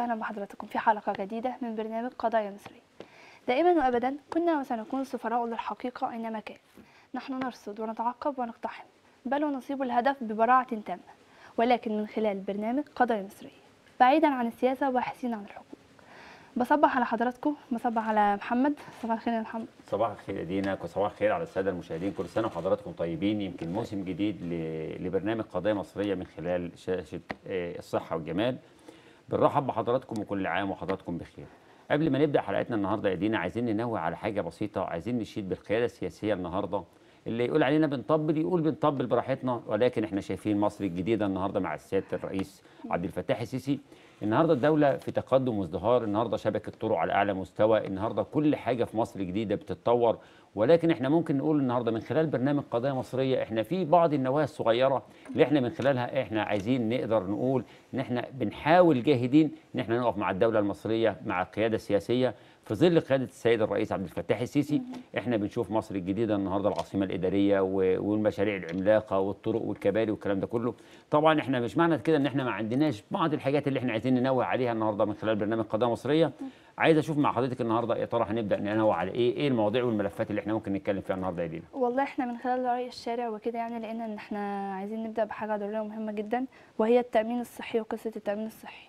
وسهلا بحضراتكم في حلقة جديدة من برنامج قضايا مصرية دائما وأبدا كنا وسنكون سفراء للحقيقة أينما كان نحن نرصد ونتعقب ونقتحم بل ونصيب الهدف ببراعة تامة ولكن من خلال برنامج قضايا مصرية بعيدا عن السياسة وباحثين عن الحقوق بصبح على حضراتكم بصبح على محمد صباح الخير يا محمد صباح الخير يا دينا وصباح الخير على الساده المشاهدين كل سنه وحضراتكم طيبين يمكن موسم جديد ل- لبرنامج قضايا مصريه من خلال شاشه آه، الصحه والجمال بنرحب بحضراتكم وكل عام وحضراتكم بخير قبل ما نبدا حلقتنا النهارده يا دينا عايزين ننوه على حاجه بسيطه عايزين نشيد بالقياده السياسيه النهارده اللي يقول علينا بنطبل يقول بنطبل براحتنا ولكن احنا شايفين مصر الجديده النهارده مع السياده الرئيس عبد الفتاح السيسي النهارده الدوله في تقدم وازدهار النهارده شبكه طرق على اعلى مستوى النهارده كل حاجه في مصر جديده بتتطور ولكن احنا ممكن نقول النهارده من خلال برنامج قضايا مصريه احنا في بعض النوايا الصغيره اللي احنا من خلالها احنا عايزين نقدر نقول ان احنا بنحاول جاهدين ان احنا نقف مع الدوله المصريه مع القياده السياسيه في ظل قياده السيد الرئيس عبد الفتاح السيسي احنا بنشوف مصر الجديده النهارده العاصمه الاداريه و- والمشاريع العملاقه والطرق والكباري والكلام ده كله طبعا احنا مش معنى كده ان احنا ما عندناش بعض الحاجات اللي احنا عايزين ننوه عليها النهارده من خلال برنامج قضايا مصريه عايز اشوف مع حضرتك النهارده يا ترى هنبدا ننوه على ايه ايه المواضيع والملفات اللي احنا ممكن نتكلم فيها النهارده يا دينا والله احنا من خلال رأي الشارع وكده يعني لقينا ان احنا عايزين نبدأ بحاجة ضرورية ومهمة جدا وهي التأمين الصحي وقصة التأمين الصحي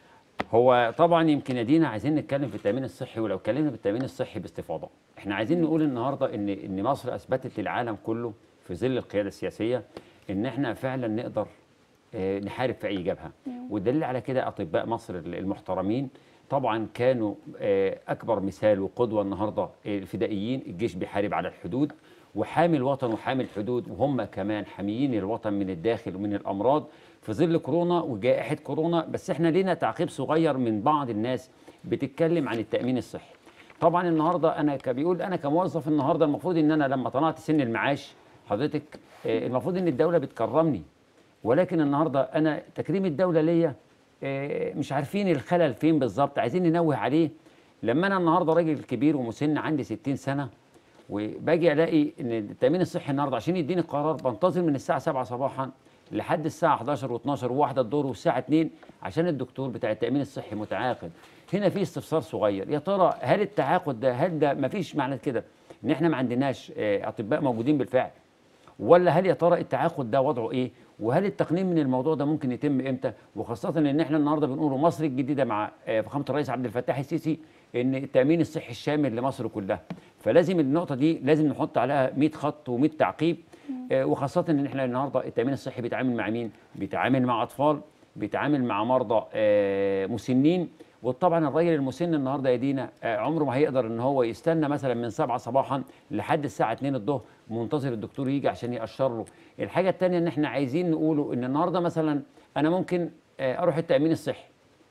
هو طبعا يمكن يا دينا عايزين نتكلم في التامين الصحي ولو اتكلمنا في التامين الصحي باستفاضه احنا عايزين نقول النهارده ان ان مصر اثبتت للعالم كله في ظل القياده السياسيه ان احنا فعلا نقدر آه، نحارب في اي جبهه والدليل على كده اطباء مصر المحترمين طبعا كانوا آه، اكبر مثال وقدوه النهارده الفدائيين الجيش بيحارب على الحدود وحامي الوطن وحامي الحدود وهم كمان حاميين الوطن من الداخل ومن الامراض في ظل كورونا وجائحه كورونا بس احنا لينا تعقيب صغير من بعض الناس بتتكلم عن التامين الصحي طبعا النهارده انا كبيقول انا كموظف النهارده المفروض ان انا لما طلعت سن المعاش حضرتك آه، المفروض ان الدوله بتكرمني ولكن النهارده انا تكريم الدوله ليا آه، مش عارفين الخلل فين بالظبط عايزين ننوه عليه لما انا النهارده راجل كبير ومسن عندي 60 سنه وباجي الاقي ان التامين الصحي النهارده عشان يديني قرار بنتظر من الساعه 7 صباحا لحد الساعه 11 و12 وواحده الظهر والساعه 2 عشان الدكتور بتاع التامين الصحي متعاقد هنا في استفسار صغير يا ترى هل التعاقد ده هل ده ما فيش معنى كده ان احنا ما عندناش آه، اطباء موجودين بالفعل ولا هل يا ترى التعاقد ده وضعه ايه وهل التقنين من الموضوع ده ممكن يتم امتى وخاصه ان احنا النهارده بنقوله مصر الجديده مع آه، فخامه الرئيس عبد الفتاح السيسي ان التامين الصحي الشامل لمصر كلها فلازم النقطه دي لازم نحط عليها 100 خط و100 تعقيب آه، وخاصه ان احنا النهارده التامين الصحي بيتعامل مع مين بيتعامل مع اطفال بيتعامل مع مرضى آه، مسنين وطبعا الراجل المسن النهارده يا دينا آه، عمره ما هيقدر ان هو يستنى مثلا من 7 صباحا لحد الساعه 2 الظهر منتظر الدكتور يجي عشان يقشر له الحاجه الثانيه ان احنا عايزين نقوله ان النهارده مثلا انا ممكن آه، اروح التامين الصحي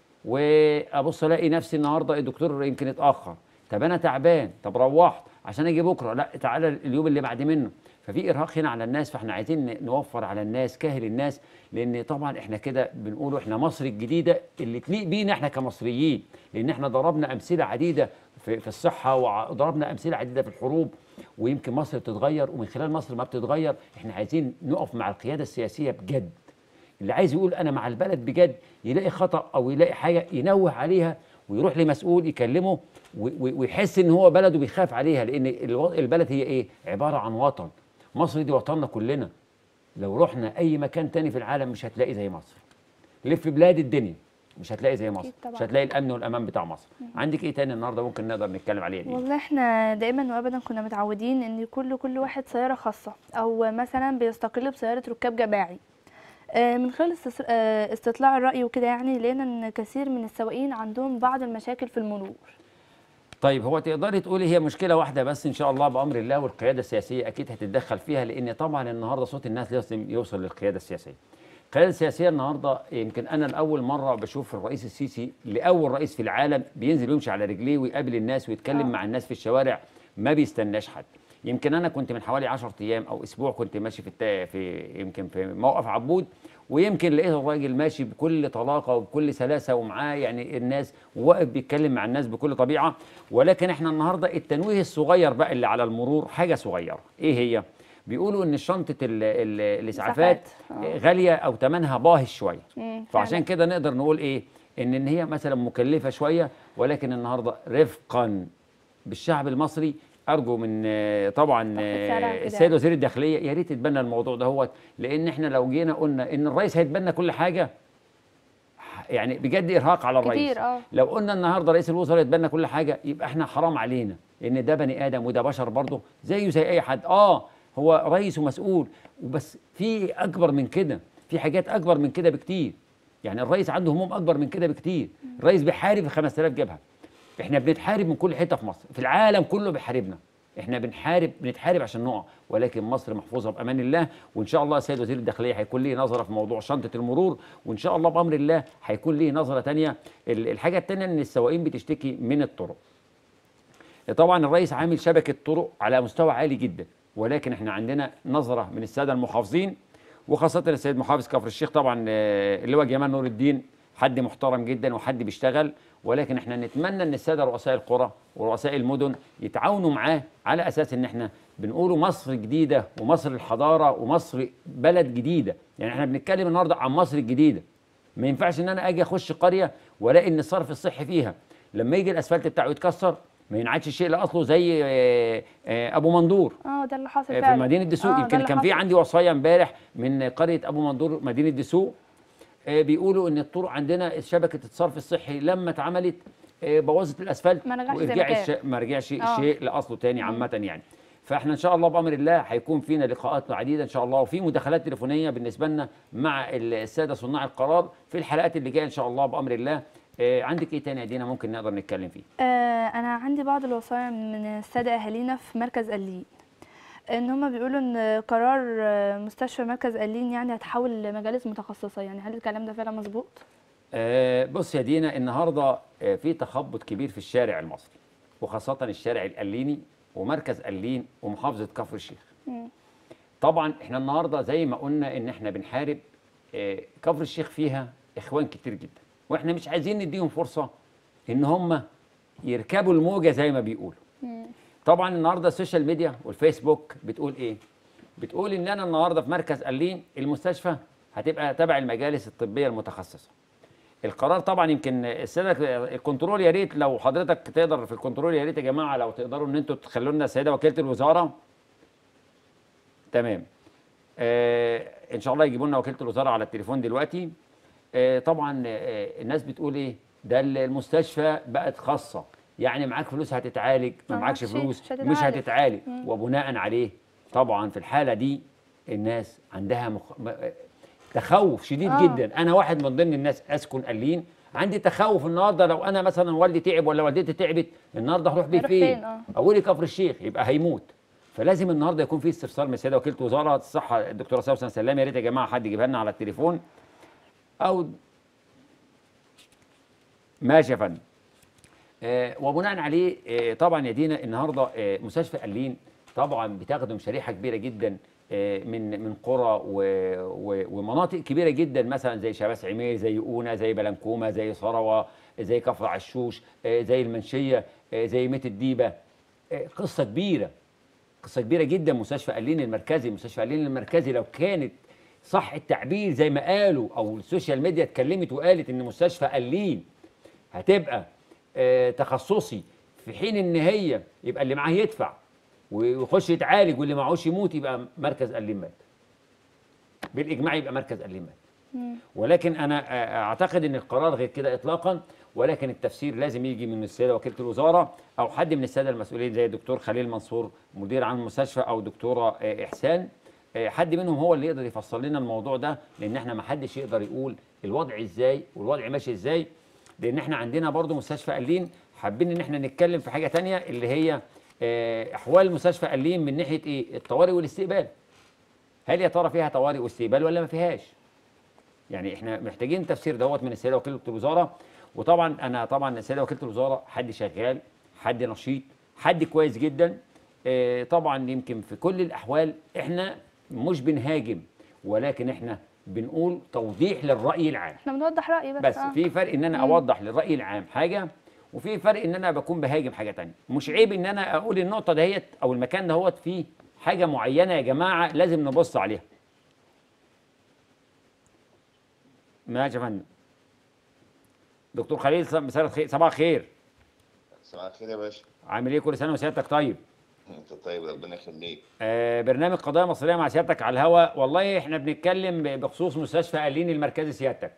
وابص الاقي نفسي النهارده الدكتور يمكن اتاخر طب انا تعبان طب روحت عشان اجي بكره لا تعالى اليوم اللي بعد منه ففي ارهاق هنا على الناس فاحنا عايزين ن- نوفر على الناس كاهل الناس لان طبعا احنا كده بنقولوا احنا مصر الجديده اللي تليق بينا احنا كمصريين لان احنا ضربنا امثله عديده في, في الصحه وضربنا امثله عديده في الحروب ويمكن مصر بتتغير ومن خلال مصر ما بتتغير احنا عايزين نقف مع القياده السياسيه بجد اللي عايز يقول انا مع البلد بجد يلاقي خطا او يلاقي حاجه ينوه عليها ويروح لمسؤول يكلمه و- و- ويحس ان هو بلده بيخاف عليها لان الو- البلد هي ايه عباره عن وطن مصر دي وطننا كلنا لو رحنا اي مكان تاني في العالم مش هتلاقي زي مصر لف بلاد الدنيا مش هتلاقي زي مصر أكيد طبعاً. مش هتلاقي الامن والامان بتاع مصر عندك ايه تاني النهارده ممكن نقدر نتكلم عليه دي والله احنا دائما وابدا كنا متعودين ان كل كل واحد سياره خاصه او مثلا بيستقل بسياره ركاب جماعي آه، من خلال استس- آه، استطلاع الراي وكده يعني لقينا ان كثير من السواقين عندهم بعض المشاكل في المرور طيب هو تقدري تقولي هي مشكله واحده بس ان شاء الله بامر الله والقياده السياسيه اكيد هتتدخل فيها لان طبعا النهارده صوت الناس لازم يوصل للقياده السياسيه. القياده السياسيه النهارده يمكن انا لاول مره بشوف الرئيس السيسي لاول رئيس في العالم بينزل ويمشي على رجليه ويقابل الناس ويتكلم آه. مع الناس في الشوارع ما بيستناش حد. يمكن انا كنت من حوالي 10 ايام او اسبوع كنت ماشي في التا في يمكن في موقف عبود ويمكن لقيت الراجل ماشي بكل طلاقه وبكل سلاسه ومعاه يعني الناس وواقف بيتكلم مع الناس بكل طبيعه ولكن احنا النهارده التنويه الصغير بقى اللي على المرور حاجه صغيره ايه هي؟ بيقولوا ان شنطه ال- ال- الاسعافات إسعافات. آه. غاليه او ثمنها باهظ شويه مم، فعشان فعلاً. كده نقدر نقول ايه ان ان هي مثلا مكلفه شويه ولكن النهارده رفقا بالشعب المصري ارجو من آه، طبعا تخفيض سعرها آه، كده. السيد وزير الداخليه يا ريت يتبنى الموضوع دهوت لان احنا لو جينا قلنا ان الرئيس هيتبنى كل حاجه يعني بجد ارهاق على الرئيس كتير اه لو قلنا النهارده رئيس الوزراء يتبنى كل حاجه يبقى احنا حرام علينا لان ده بني ادم وده بشر برضه زيه زي اي حد اه هو رئيس ومسؤول وبس في اكبر من كده في حاجات اكبر من كده بكتير يعني الرئيس عنده هموم اكبر من كده بكتير الرئيس بيحارب في 5000 جبهه احنا بنتحارب من كل حته في مصر في العالم كله بيحاربنا احنا بنحارب بنتحارب عشان نقع ولكن مصر محفوظه بامان الله وان شاء الله السيد وزير الداخليه هيكون ليه نظره في موضوع شنطه المرور وان شاء الله بامر الله هيكون ليه نظره تانية ال- الحاجه التانية ان السواقين بتشتكي من الطرق طبعا الرئيس عامل شبكه طرق على مستوى عالي جدا ولكن احنا عندنا نظره من الساده المحافظين وخاصه السيد محافظ كفر الشيخ طبعا آه، اللي هو جمال نور الدين حد محترم جدا وحد بيشتغل ولكن احنا نتمنى ان الساده رؤساء القرى ورؤساء المدن يتعاونوا معاه على اساس ان احنا بنقولوا مصر جديده ومصر الحضاره ومصر بلد جديده يعني احنا بنتكلم النهارده عن مصر الجديده ما ينفعش ان انا اجي اخش قريه والاقي ان الصرف الصحي فيها لما يجي الاسفلت بتاعه يتكسر ما ينعادش الشيء لاصله زي آه، آه، ابو مندور اه ده اللي حاصل آه، فعلا في مدينه دسوق آه، ده يمكن اللي كان في حصل. عندي وصايا امبارح من قريه ابو مندور مدينه دسوق آه، بيقولوا ان الطرق عندنا شبكه الصرف الصحي لما اتعملت آه، بوظت الاسفلت ما رجعش زي ما ورجع كان. الش- ما رجعش آه. الشيء لاصله تاني عامه يعني فاحنا ان شاء الله بامر الله هيكون فينا لقاءات عديده ان شاء الله وفي مداخلات تليفونيه بالنسبه لنا مع الساده صناع القرار في الحلقات اللي جايه ان شاء الله بامر الله آه، عندك ايه تاني يا دينا ممكن نقدر نتكلم فيه آه انا عندي بعض الوصايا من الساده اهالينا في مركز قليل ان هم بيقولوا ان قرار آه، مستشفى مركز قليل يعني هتحول لمجالس متخصصه يعني هل الكلام ده فعلا مظبوط آه، بص يا دينا النهارده آه، في تخبط كبير في الشارع المصري وخاصة الشارع القليني ومركز قلين ومحافظة كفر الشيخ. مم. طبعا احنا النهارده زي ما قلنا ان احنا بنحارب آه، كفر الشيخ فيها اخوان كتير جدا واحنا مش عايزين نديهم فرصة ان هم يركبوا الموجة زي ما بيقولوا. مم. طبعا النهارده السوشيال ميديا والفيسبوك بتقول ايه؟ بتقول ان انا النهارده في مركز قلين المستشفى هتبقى تبع المجالس الطبيه المتخصصه. القرار طبعا يمكن الساده الكنترول يا ريت لو حضرتك تقدر في الكنترول يا ريت يا جماعه لو تقدروا ان انتوا تخلوا لنا السيده وكيله الوزاره تمام آه ان شاء الله يجيبوا لنا وكيله الوزاره على التليفون دلوقتي آه طبعا آه الناس بتقول ايه ده المستشفى بقت خاصه يعني معاك فلوس هتتعالج ما ما معكش معكش، فلوس مش مش هتتعالج. هتتعالج مم. وبناء عليه طبعا في الحاله دي الناس عندها مخ... م- تخوف شديد آه. جدا انا واحد من ضمن الناس اسكن قليل عندي تخوف النهارده لو انا مثلا والدي تعب ولا والدتي تعبت النهارده هروح بيه هروح فين فين؟ آه. اولي كفر الشيخ يبقى هيموت فلازم النهارده يكون في استفسار من السيده وكيله وزاره الصحه الدكتوره سوسن سلام يا ريت يا جماعه حد يجيبها لنا على التليفون او ماشي يا فندم آه وبناء عليه آه طبعا يا دينا النهارده آه مستشفى قلين طبعا بتخدم شريحه كبيره جدا آه من من قرى و و ومناطق كبيره جدا مثلا زي شباس عمير زي اونا زي بلنكومه زي ثروه زي كفر عشوش آه زي المنشيه آه زي ميت الديبه آه قصه كبيره قصه كبيره جدا مستشفى قلين المركزي مستشفى قلين المركزي لو كانت صح التعبير زي ما قالوا او السوشيال ميديا اتكلمت وقالت ان مستشفى قلين هتبقى آه تخصصي في حين ان هي يبقى اللي معاه يدفع ويخش يتعالج واللي معهوش يموت يبقى مركز قلين مات بالاجماع يبقى مركز قلين مات مم. ولكن انا آه، اعتقد ان القرار غير كده اطلاقا ولكن التفسير لازم يجي من السيده وكيله الوزاره او حد من الساده المسؤولين زي الدكتور خليل منصور مدير عام المستشفى او دكتوره آه، احسان آه، حد منهم هو اللي يقدر يفسر لنا الموضوع ده لان احنا ما حدش يقدر يقول الوضع ازاي والوضع ماشي ازاي لان احنا عندنا برضو مستشفى قلين حابين ان احنا نتكلم في حاجه تانية اللي هي آه، احوال المستشفى قلين من ناحيه ايه الطوارئ والاستقبال هل يا ترى فيها طوارئ واستقبال ولا ما فيهاش يعني احنا محتاجين تفسير دوت من السيده وكيله الوزاره وطبعا انا طبعا السيده وكيله الوزاره حد شغال حد نشيط حد كويس جدا آه، طبعا يمكن في كل الاحوال احنا مش بنهاجم ولكن احنا بنقول توضيح للراي العام احنا بنوضح رايي بس, بس آه. في فرق ان انا مم. اوضح للراي العام حاجه وفي فرق ان انا بكون بهاجم حاجه تانية مش عيب ان انا اقول النقطه دهيت او المكان دهوت فيه حاجه معينه يا جماعه لازم نبص عليها ماشي يا فندم دكتور خليل ص- مساء الخير صباح الخير صباح الخير يا باشا عامل ايه كل سنه وسيادتك طيب انت طيب ربنا يخليك آه برنامج قضايا مصريه مع سيادتك على الهواء والله احنا بنتكلم ب- بخصوص مستشفى قليل المركزي سيادتك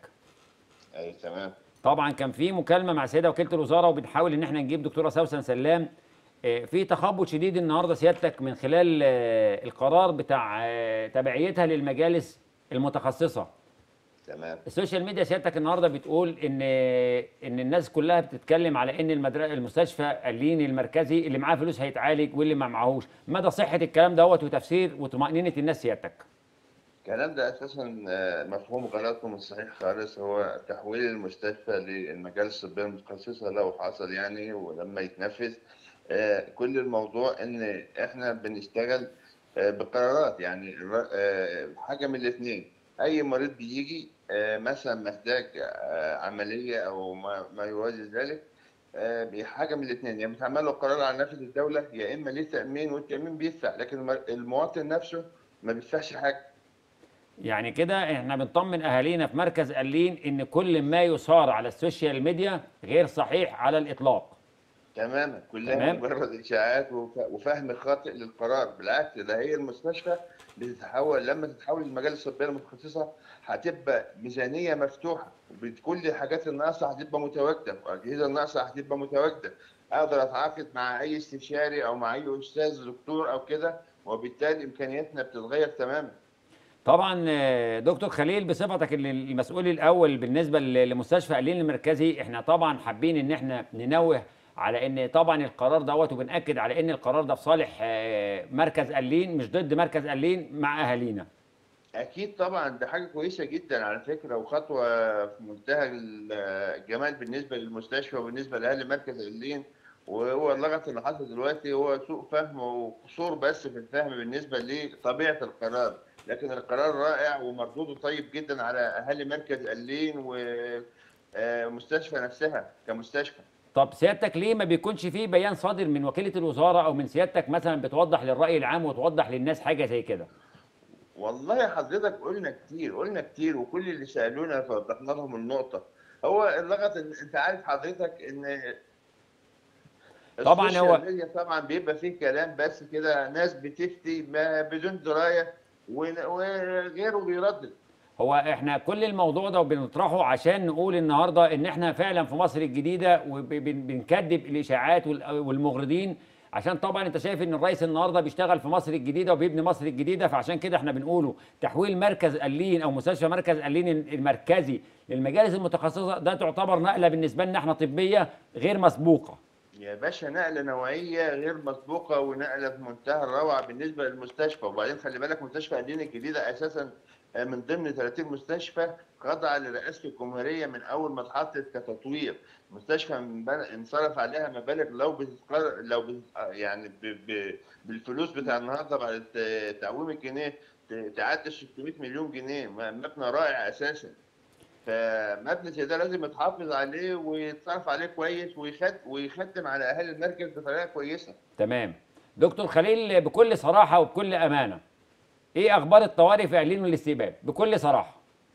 اي تمام طبعا كان في مكالمه مع سيده وكيله الوزاره وبنحاول ان احنا نجيب دكتوره سوسن سلام آه، في تخبط شديد النهارده سيادتك من خلال آه، القرار بتاع آه، تبعيتها للمجالس المتخصصه تمام السوشيال ميديا سيادتك النهارده بتقول ان ان الناس كلها بتتكلم على ان المدر... المستشفى قليني المركزي اللي معاه فلوس هيتعالج واللي ما معهوش مدى صحه الكلام دوت وتفسير وطمانينه الناس سيادتك الكلام ده اساسا آه، مفهوم غلط ومش صحيح خالص هو تحويل المستشفى للمجالس الطبيه المتخصصه لو حصل يعني ولما يتنفذ آه، كل الموضوع ان احنا بنشتغل آه، بقرارات يعني الر- آه، حاجه من الاثنين اي مريض بيجي آه، مثلا محتاج آه، عمليه او ما ما يوازي ذلك آه، بحاجه من الاثنين يا بيتعمل له قرار على نفذ الدوله يا اما ليه تامين والتامين بيدفع لكن المر- المواطن نفسه ما بيدفعش حاجه يعني كده احنا بنطمن اهالينا في مركز قليل ان كل ما يثار على السوشيال ميديا غير صحيح على الاطلاق تماما كلها تمام. مجرد اشاعات وف- وفهم خاطئ للقرار بالعكس ده هي المستشفى بتتحول لما تتحول للمجالس الطبيه المتخصصه هتبقى ميزانيه مفتوحه وكل الحاجات الناقصه هتبقى متواجده والاجهزه الناقصه هتبقى متواجده اقدر اتعاقد مع اي استشاري او مع اي استاذ دكتور او كده وبالتالي امكانياتنا بتتغير تماما طبعا آه، دكتور خليل بصفتك ال- المسؤول الاول بالنسبه ل- لمستشفى قليل المركزي احنا طبعا حابين ان احنا ننوه على ان طبعا القرار دوت وبناكد على ان القرار ده في صالح آه، مركز قليل مش ضد مركز قليل مع اهالينا اكيد طبعا ده حاجه كويسه جدا على فكره وخطوه في منتهى الجمال بالنسبه للمستشفى وبالنسبه لاهل مركز قليل وهو اللغط اللي حصل دلوقتي هو سوء فهم وقصور بس في الفهم بالنسبه لطبيعه القرار لكن القرار رائع ومردوده طيب جدا على اهالي مركز قليل ومستشفى نفسها كمستشفى طب سيادتك ليه ما بيكونش فيه بيان صادر من وكيله الوزاره او من سيادتك مثلا بتوضح للراي العام وتوضح للناس حاجه زي كده والله حضرتك قلنا كتير قلنا كتير وكل اللي سالونا فوضحنا لهم النقطه هو اللغط إن- انت عارف حضرتك ان طبعاً السوشيال هو- ميديا طبعا بيبقى فيه كلام بس كده ناس بتفتي ما بدون درايه ون- وغيره بيردد هو احنا كل الموضوع ده بنطرحه عشان نقول النهارده ان احنا فعلا في مصر الجديده وبنكذب الاشاعات وال- والمغرضين عشان طبعا انت شايف ان الرئيس النهارده بيشتغل في مصر الجديده وبيبني مصر الجديده فعشان كده احنا بنقوله تحويل مركز قليل او مستشفى مركز قليل المركزي للمجالس المتخصصه ده تعتبر نقله بالنسبه لنا احنا طبيه غير مسبوقه يا باشا نقله نوعيه غير مسبوقه ونقله في منتهى الروعه بالنسبه للمستشفى وبعدين خلي بالك مستشفى قنديل الجديده اساسا من ضمن 30 مستشفى خضع لرئاسه الجمهوريه من اول ما اتحطت كتطوير مستشفى من بل- انصرف عليها مبالغ لو بتتقر... لو بت... يعني ب... ب... بالفلوس بتاع النهارده بعد ت- تعويم الجنيه ت- تعدي 600 مليون جنيه م- مبنى رائع اساسا فمبنى زي ده لازم يتحافظ عليه ويتصرف عليه كويس ويخد... ويخدم على اهالي المركز بطريقه كويسه تمام دكتور خليل بكل صراحه وبكل امانه ايه اخبار الطوارئ في قليل والاستقبال بكل صراحه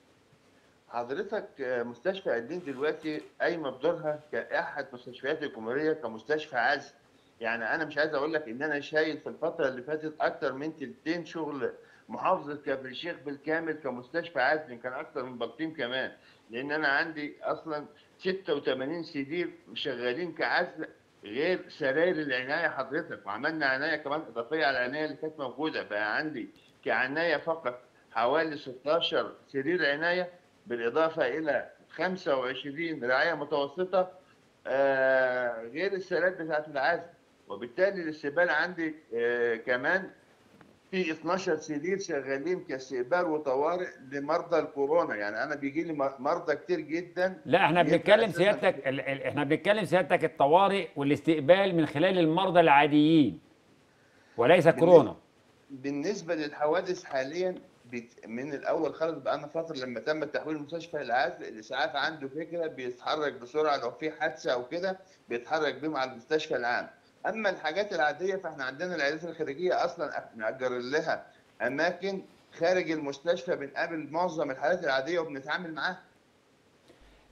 حضرتك آه، مستشفى قديم دلوقتي قايمه بدورها كاحد مستشفيات الجمهوريه كمستشفى عزل يعني انا مش عايز اقول لك ان انا شايل في الفتره اللي فاتت اكتر من تلتين شغل محافظه كفر الشيخ بالكامل كمستشفى عزل يمكن اكتر من بلطيم كمان لان انا عندي اصلا 86 سرير شغالين كعزل غير سراير العنايه حضرتك وعملنا عنايه كمان اضافيه على العنايه اللي كانت موجوده بقى عندي كعنايه فقط حوالي 16 سرير عنايه بالاضافه الى 25 رعايه متوسطه آه، غير السراير بتاعت العزل وبالتالي الاستقبال عندي آه، كمان في 12 سرير شغالين كاستقبال وطوارئ لمرضى الكورونا يعني انا بيجي لي مرضى كتير جدا لا احنا يبقى بنتكلم أساساً- سيادتك ال- ال- احنا بنتكلم سيادتك الطوارئ والاستقبال من خلال المرضى العاديين وليس كورونا بالنسبه للحوادث حاليا بت- من الاول خالص بقى انا فتره لما تم تحويل المستشفى العزل الاسعاف عنده فكره بيتحرك بسرعه لو في حادثه او كده بيتحرك بيهم على المستشفى العام اما الحاجات العاديه فاحنا عندنا العيادات الخارجيه اصلا مأجر لها اماكن خارج المستشفى بنقابل معظم الحالات العاديه وبنتعامل معاها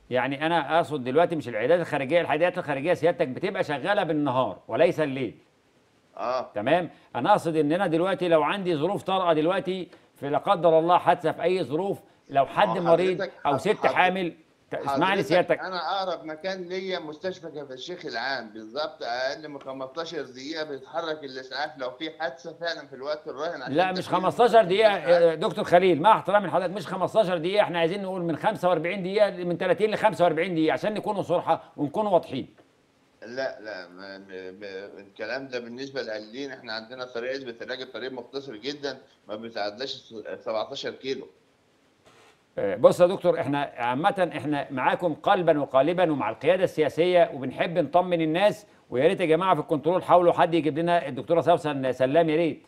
يعني انا اقصد دلوقتي مش العيادات الخارجيه العيادات الخارجيه سيادتك بتبقى شغاله بالنهار وليس الليل اه تمام انا اقصد ان انا دلوقتي لو عندي ظروف طارئه دلوقتي في لا قدر الله حادثه في اي ظروف لو حد هو مريض حضرتك- او ست حضرتك- حامل ت- اسمعني حضرتك سيادتك انا اقرب مكان ليا مستشفى كفر الشيخ العام بالظبط اقل من 15 دقيقه بيتحرك الاسعاف لو في حادثه فعلا في الوقت الراهن عشان لا مش تخليل 15 دقيقة الإسعاف. يا دكتور خليل مع احترامي لحضرتك مش 15 دقيقة احنا عايزين نقول من 45 دقيقة من 30 ل 45 دقيقة عشان نكونوا صراحة ونكونوا واضحين. لا لا ما م- م- الكلام ده بالنسبه للقليلين احنا عندنا طريق عزبة الراجل طريق مختصر جدا ما بيتعداش 17 كيلو آه، بص يا دكتور احنا عامة احنا معاكم قلبا وقالبا ومع القيادة السياسية وبنحب نطمن الناس ويا ريت يا جماعة في الكنترول حاولوا حد يجيب لنا الدكتورة سوسن سلام يا ريت.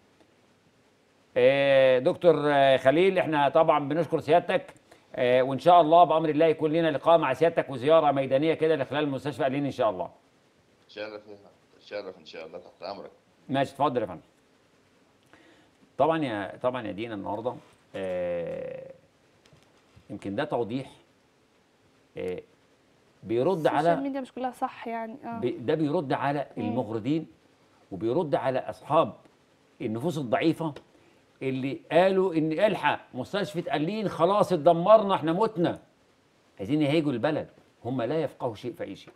آه، دكتور آه، خليل احنا طبعا بنشكر سيادتك آه، وان شاء الله بامر الله يكون لنا لقاء مع سيادتك وزياره ميدانيه كده لخلال المستشفى قليل ان شاء الله. شرف شرف ان شاء الله تحت امرك ماشي اتفضل يا فندم طبعا يا طبعا يا دينا النهارده آه يمكن ده توضيح آه بيرد السوشيال على ميديا مش كلها صح يعني اه بي ده بيرد على المغردين وبيرد على اصحاب النفوس الضعيفه اللي قالوا ان الحق مستشفى قليل خلاص اتدمرنا احنا متنا عايزين يهيجوا البلد هم لا يفقهوا شيء في اي شيء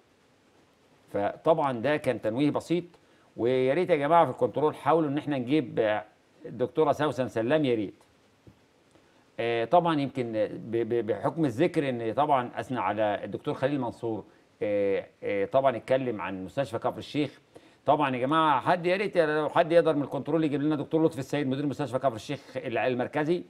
فطبعا ده كان تنويه بسيط ويا ريت يا جماعه في الكنترول حاولوا ان احنا نجيب آه، الدكتوره سوسن سلام يا ريت آه، طبعا يمكن آه، ب- ب- بحكم الذكر ان طبعا اثنى على الدكتور خليل منصور آه، آه، طبعا اتكلم عن مستشفى كفر الشيخ طبعا يا جماعه حد يا ريت لو حد يقدر من الكنترول يجيب لنا دكتور لطفي السيد مدير مستشفى كفر الشيخ المركزي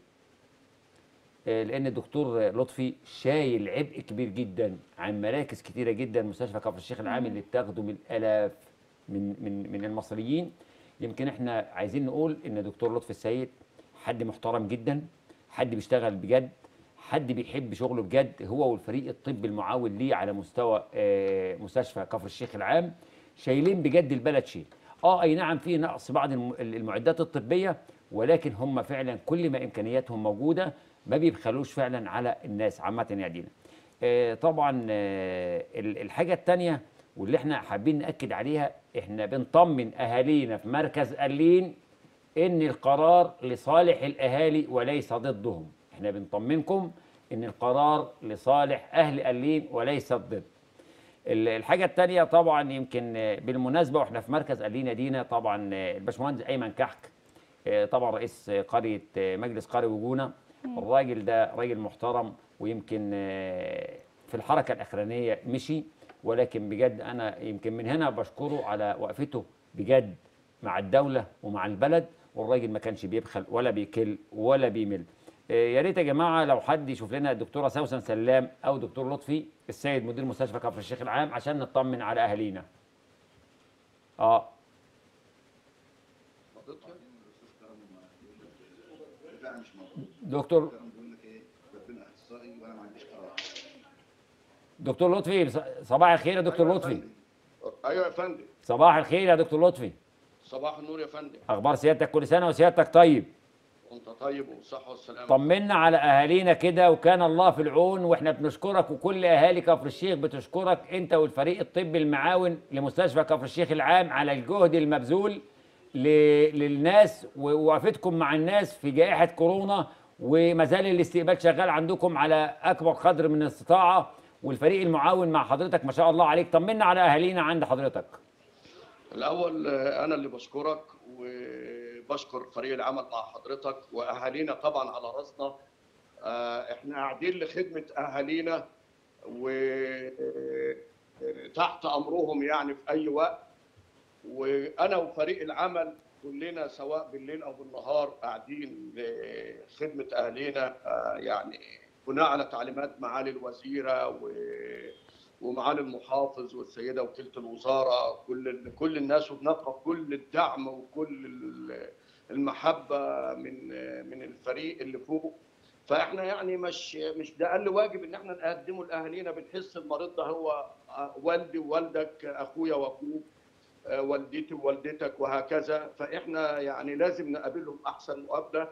آه، لان الدكتور لطفي شايل عبء كبير جدا عن مراكز كتيره جدا مستشفى كفر الشيخ العام اللي بتخدم الالاف من من من المصريين يمكن احنا عايزين نقول ان دكتور لطفي السيد حد محترم جدا حد بيشتغل بجد حد بيحب شغله بجد هو والفريق الطبي المعاون ليه على مستوى آه، مستشفى كفر الشيخ العام شايلين بجد البلد شيء اه اي نعم في نقص بعض الم- المعدات الطبيه ولكن هم فعلا كل ما امكانياتهم موجوده ما بيبخلوش فعلا على الناس عامه يا دينا آه، طبعا آه، ال- الحاجه الثانيه واللي احنا حابين ناكد عليها احنا بنطمن اهالينا في مركز قليل ان القرار لصالح الاهالي وليس ضدهم احنا بنطمنكم ان القرار لصالح اهل قليل وليس ضد ال- الحاجه الثانيه طبعا يمكن آه، بالمناسبه واحنا في مركز قلينا دينا طبعا آه، الباشمهندس ايمن كحك آه، طبعا رئيس آه، قريه آه، مجلس قريه وجونه الراجل ده راجل محترم ويمكن آه، في الحركه الاخرانيه مشي ولكن بجد انا يمكن من هنا بشكره على وقفته بجد مع الدوله ومع البلد والراجل ما كانش بيبخل ولا بيكل ولا بيمل آه، يا ريت يا جماعه لو حد يشوف لنا الدكتوره سوسن سلام او دكتور لطفي السيد مدير مستشفى كفر الشيخ العام عشان نطمن على اهالينا اه لا مش موجود دكتور كان بيقول لك ايه ربنا اخصائي وانا ما عنديش قرار دكتور لطفي صباح الخير يا دكتور لطفي ايوه يا فندم صباح الخير يا دكتور لطفي صباح النور يا فندم اخبار سيادتك كل سنه وسيادتك طيب وانت طيب وبصحه والسلامه طمنا على اهالينا كده وكان الله في العون واحنا بنشكرك وكل اهالي كفر الشيخ بتشكرك انت والفريق الطبي المعاون لمستشفى كفر الشيخ العام على الجهد المبذول ل- للناس ووقفتكم مع الناس في جائحه كورونا وما زال الاستقبال شغال عندكم على اكبر قدر من الاستطاعه والفريق المعاون مع حضرتك ما شاء الله عليك طمنا على اهالينا عند حضرتك الاول آه، انا اللي بشكرك وبشكر فريق العمل مع حضرتك واهالينا طبعا على راسنا آه، احنا قاعدين لخدمه اهالينا وتحت امرهم يعني في اي وقت وانا وفريق العمل كلنا سواء بالليل او بالنهار قاعدين لخدمه اهالينا آه، يعني بناء على تعليمات معالي الوزيره و ومعالي المحافظ والسيده وكيله الوزاره كل كل الناس وبنلقى كل الدعم وكل ال- المحبه من من الفريق اللي فوق فاحنا يعني مش مش ده اقل واجب ان احنا نقدمه لاهالينا بنحس المريض ده هو والدي ووالدك اخويا واخوك آه، والدتي ووالدتك وهكذا فاحنا يعني لازم نقابلهم احسن مقابله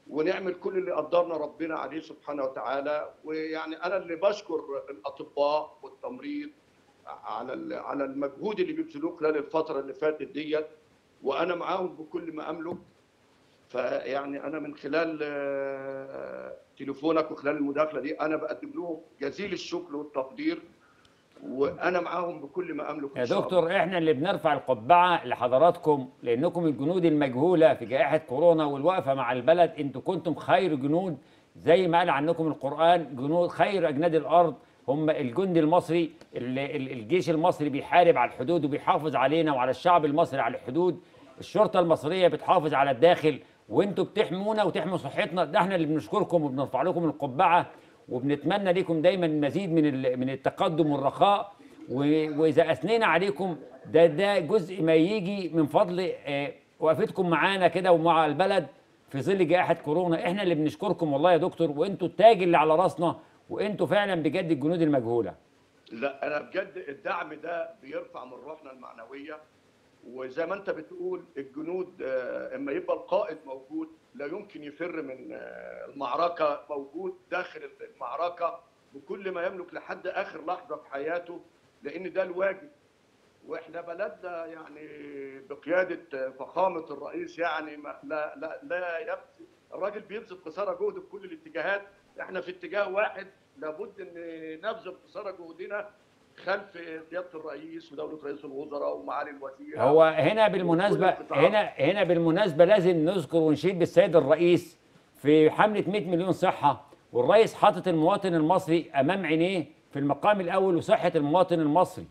ونعمل كل اللي قدرنا ربنا عليه سبحانه وتعالى ويعني انا اللي بشكر الاطباء والتمريض على ال- على المجهود اللي بيبذلوه خلال الفتره اللي فاتت ديت وانا معاهم بكل ما املك فيعني انا من خلال آه، تليفونك وخلال المداخله دي انا بقدم لهم جزيل الشكر والتقدير وانا معاهم بكل ما املك يا إن شاء الله. دكتور احنا اللي بنرفع القبعه لحضراتكم لانكم الجنود المجهوله في جائحه كورونا والوقفه مع البلد انتوا كنتم خير جنود زي ما قال عنكم القران جنود خير اجناد الارض هم الجند المصري ال- ال- الجيش المصري بيحارب على الحدود وبيحافظ علينا وعلى الشعب المصري على الحدود الشرطه المصريه بتحافظ على الداخل وانتوا بتحمونا وتحموا صحتنا ده احنا اللي بنشكركم وبنرفع لكم القبعه وبنتمنى لكم دايما مزيد من ال- من التقدم والرخاء و- واذا اثنينا عليكم ده ده جزء ما يجي من فضل آه، وقفتكم معانا كده ومع البلد في ظل جائحه كورونا احنا اللي بنشكركم والله يا دكتور وانتوا التاج اللي على راسنا وانتوا فعلا بجد الجنود المجهوله لا انا بجد الدعم ده بيرفع من روحنا المعنويه وزي ما انت بتقول الجنود آه، اما يبقى القائد موجود لا يمكن يفر من آه، المعركه موجود داخل المعركه بكل ما يملك لحد اخر لحظه في حياته لان ده الواجب واحنا بلدنا يعني بقياده فخامه الرئيس يعني ما لا لا لا يبذل الراجل بيبذل قصارى جهد في كل الاتجاهات احنا في اتجاه واحد لابد ان نبذل قصارى جهدنا خلف قياده الرئيس ودوله رئيس الوزراء ومعالي الوزير هو هنا بالمناسبه وكل القطاعات. هنا هنا بالمناسبه لازم نذكر ونشيد بالسيد الرئيس في حمله 100 مليون صحه والرئيس حاطط المواطن المصري امام عينيه في المقام الاول وصحه المواطن المصري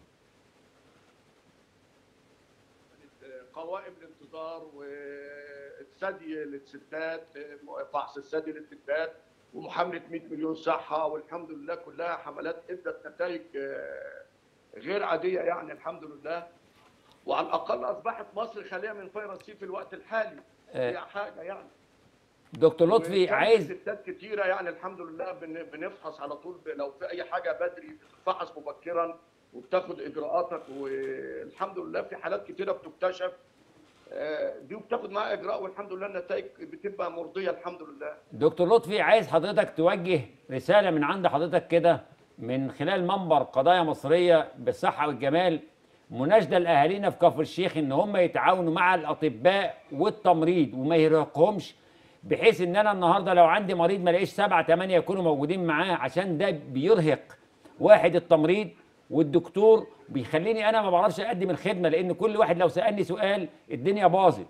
قوائم الانتظار والثدي للستات فحص الثدي للستات ومحامله 100 مليون صحه والحمد لله كلها حملات ادت نتائج آه، غير عاديه يعني الحمد لله وعلى الاقل اصبحت مصر خاليه من فيروس سي في الوقت الحالي آه. هي حاجه يعني دكتور لطفي وكان عايز ستات كتيره يعني الحمد لله بن- بنفحص على طول ب- لو في اي حاجه بدري بتفحص مبكرا وبتاخد اجراءاتك والحمد لله في حالات كتيره بتكتشف آه، دي وبتاخد معاها اجراء والحمد لله النتائج بتبقى مرضيه الحمد لله دكتور لطفي عايز حضرتك توجه رسالة من عند حضرتك كده من خلال منبر قضايا مصرية بالصحة والجمال مناشدة لأهالينا في كفر الشيخ إن هم يتعاونوا مع الأطباء والتمريض وما يرهقهمش بحيث إن أنا النهاردة لو عندي مريض ما الاقيش سبعة تمانية يكونوا موجودين معاه عشان ده بيرهق واحد التمريض والدكتور بيخليني أنا ما بعرفش أقدم الخدمة لأن كل واحد لو سألني سؤال الدنيا باظت